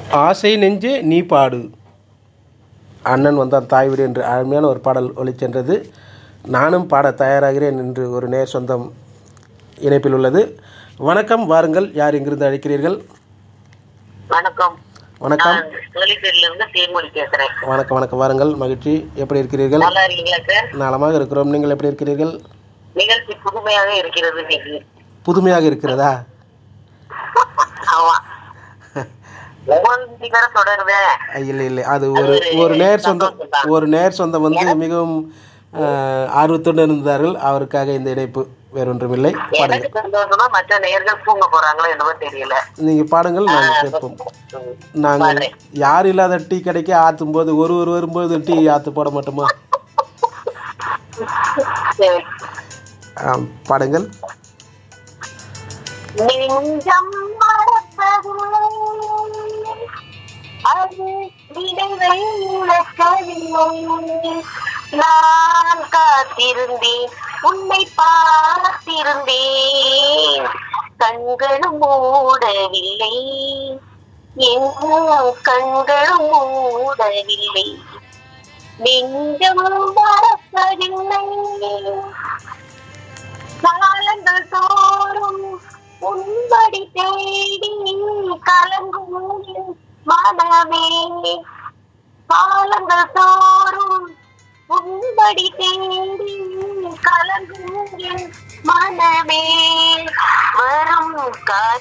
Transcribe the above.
ஆசை நெஞ்சே நீ பாடு அண்ணன் வந்தான் தாய் வீடு என்று அருமையான ஒரு பாடல் ஒளிச்சென்றது நானும் பாட தயாராகிறேன் என்று ஒரு நேர் சொந்தம் இணைப்பில் உள்ளது வணக்கம் வாருங்கள் யார் எங்கிருந்து அழைக்கிறீர்கள் வணக்கம் வணக்கம் நான் தொழிற்சேரியில இருந்து தேன்மொழி பேசுறேன் வணக்கம் வணக்கம் வாருங்கள் மகிழ்ச்சி எப்படி இருக்கிறீர்கள் நல்லா இருக்கீங்களா சார் நலமாக இருக்கிறோம் நீங்கள் எப்படி இருக்கிறீர்கள் நிகழ்ச்சி புதுமையாக இருக்கிறது இன்னைக்கு புதுமையாக இருக்கிறதா ஆமா ஒவ்வொரு வேற தொடருவேன் இல்லை இல்லை அது ஒரு ஒரு நேர் சொந்தம் ஒரு நேர் சொந்தம் வந்து மிகவும் அஹ், ஆர்வத்துடன் இருந்தார்கள் அவருக்காக இந்த இணைப்பு வேறொன்றுமில்லை பாடுங்கள் எனக்கு சந்தோஷமா மற்ற நேயர்கள் தூங்க போறாங்களோ என்னவோ தெரியல நீங்கள் பாடுங்கள் நாங்கள் கேட்போம் நாங்கள் யார் இல்லாத டீ கடைக்கு ஆற்றும் போது ஒரு ஒரு வரும்போது டீ ஆற்று போட மாட்டோமா சரி. ஆம், பாடுங்கள் நெஞ்சம் மறப்பதில்லை. அது நினைவை இழக்கவில்லை. நான் காத்திருந்தேன் உன்னை பார்த்திருந்தேன் கண்களும் மூடவில்லை என் கண்களும் மூடவில்லை நெஞ்சம் மறப்பதில்லை காலங்கள் தோறும் உன்படி தேடி கலங்கும் என் மனமே காலங்கள் தோறும் உன்படி தேடி கலங்கும் என் மனமே வரும் கா